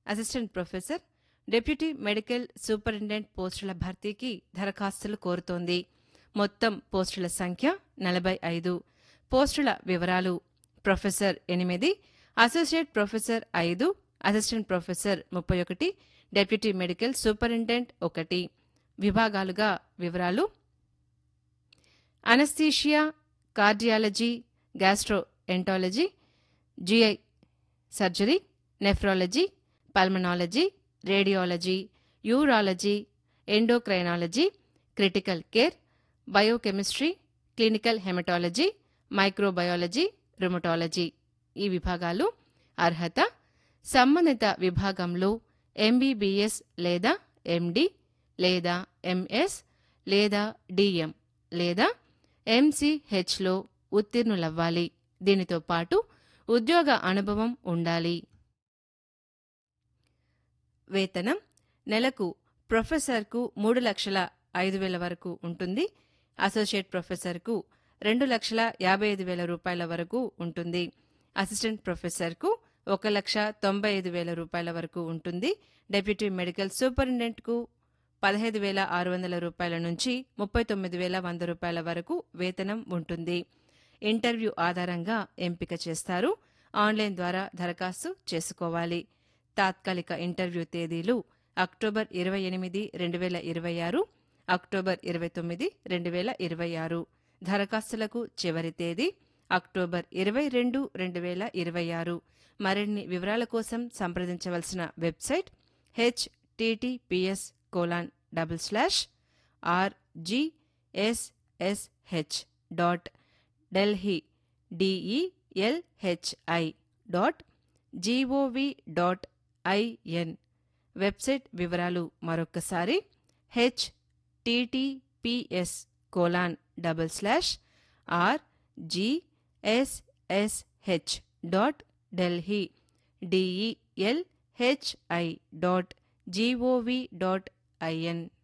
assistant professor deputy medical superintendent పోస్టుల భర్తీకి దరఖాస్తులు కోరుతోంది మొత్తం పోస్టుల సంఖ్య నలభై ఐదు పోస్టుల వివరాలు ప్రొఫెసర్ ఎనిమిది అసోసియేట్ ప్రొఫెసర్ ఐదు అసిస్టెంట్ ప్రొఫెసర్ ముప్పై ఒకటి డెప్యూటీ మెడికల్ సూపరింటెండెంట్ ఒకటి విభాగాలుగా వివరాలు anaesthesia cardiology gastroenterology GI surgery nephrology pulmonology radiology urology endocrinology critical care biochemistry clinical haematology microbiology rheumatology ఈ విభాగాలు అర్హత సంబంధిత విభాగంలో ఎంబీబీఎస్ లేదా ఎండి లేదా ఎంఎస్ లేదా డిఎం లేదా ఎంసీహెచ్లో ఉత్తీర్ణులవ్వాలి దీనితో పాటు ఉద్యోగ అనుభవం ఉండాలి వేతనం నెలకు ప్రొఫెసర్కు మూడు లక్షల ఐదు వేల వరకు ఉంటుంది అసోసియేట్ ప్రొఫెసర్కు రెండు లక్షల యాభై ఐదు వేల రూపాయల వరకు ఉంటుంది అసిస్టెంట్ ప్రొఫెసర్కు ఒక లక్ష తొంభై ఐదు వేల రూపాయల వరకు ఉంటుంది డెప్యూటీ మెడికల్ సూపరింటెండెంట్కు పదహైదు వేల ఆరు వందల రూపాయల నుంచి ముప్పై తొమ్మిది వేల వంద రూపాయల వరకు వేతనం ఉంటుంది ఇంటర్వ్యూ ఆధారంగా ఎంపిక చేస్తారు ఆన్లైన్ ద్వారా దరఖాస్తు చేసుకోవాలి తాత్కాలిక ఇంటర్వ్యూ తేదీలు అక్టోబర్ ఇరవై ఎనిమిది రెండు వేల ఇరవై ఆరు అక్టోబర్ ఇరవై తొమ్మిది రెండు వేల ఇరవై ఆరు దరఖాస్తులకు చివరి తేదీ అక్టోబర్ ఇరవై రెండు రెండు వేల ఇరవై ఆరు మరిన్ని వివరాల కోసం సంప్రదించవలసిన website HTTPS colon double slash RGSSH dot Delhi DELHI dot GOV dot IN website వివరాలు మరొక్కసారి HTTPS colon double slash R GSSH dot Delhi DELHI dot GOV dot IN